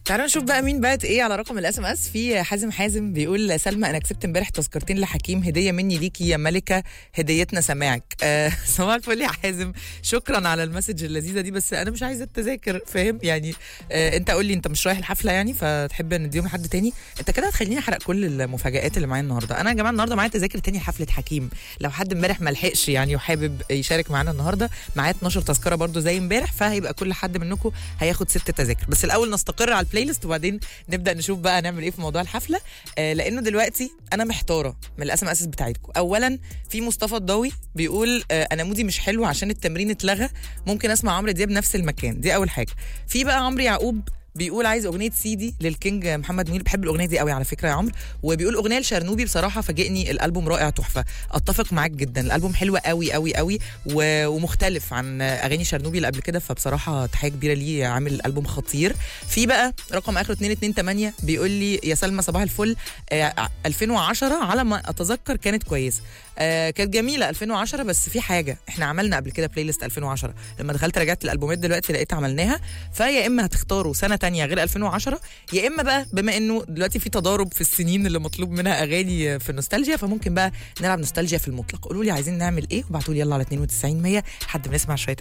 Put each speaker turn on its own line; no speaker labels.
تعالوا نشوف بقى مين بعت ايه على رقم الاس ام اس في حازم حازم بيقول سلمى انا كسبت امبارح تذكرتين لحكيم هديه مني ليكي يا ملكه هديتنا سماعك آه صباح الفل يا حازم شكرا على المسج اللذيذه دي بس انا مش عايزه التذاكر فاهم يعني آه انت قول لي انت مش رايح الحفله يعني فتحب نديهم لحد تاني انت كده هتخليني احرق كل المفاجات اللي معايا النهارده انا يا جماعه النهارده معايا تذاكر تاني لحفله حكيم لو حد امبارح ما لحقش يعني وحابب يشارك معانا النهارده معايا 12 تذكره برضو زي امبارح فهيبقى كل حد منكم هياخد ست تذاكر بس الاول نستقر على البلاي ليست وبعدين نبدا نشوف بقى نعمل ايه في موضوع الحفله آه لانه دلوقتي انا محتاره من الاسم اساس بتاعتكم اولا في مصطفى الضوي بيقول آه انا مودي مش حلو عشان التمرين اتلغى ممكن اسمع عمرو دياب نفس المكان دي اول حاجه في بقى عمرو يعقوب بيقول عايز اغنيه سيدي للكينج محمد منير بحب الاغنيه دي قوي على فكره يا عمرو وبيقول اغنيه لشرنوبي بصراحه فاجئني الالبوم رائع تحفه اتفق معاك جدا الالبوم حلو قوي قوي قوي و- ومختلف عن اغاني شرنوبي اللي قبل كده فبصراحه تحيه كبيره ليه عامل الالبوم خطير في بقى رقم اخره 228 بيقول لي يا سلمى صباح الفل آه 2010 على ما اتذكر كانت كويسه آه كانت جميله 2010 بس في حاجه احنا عملنا قبل كده بلاي ليست 2010 لما دخلت رجعت الالبومات دلوقتي لقيت عملناها فيا اما هتختاروا سنه تانية غير 2010 يا اما بقى بما انه دلوقتي في تضارب في السنين اللي مطلوب منها اغاني في النوستالجيا فممكن بقى نلعب نوستالجيا في المطلق قولوا لي عايزين نعمل ايه وابعتوا لي يلا على 92 100 لحد ما نسمع شويه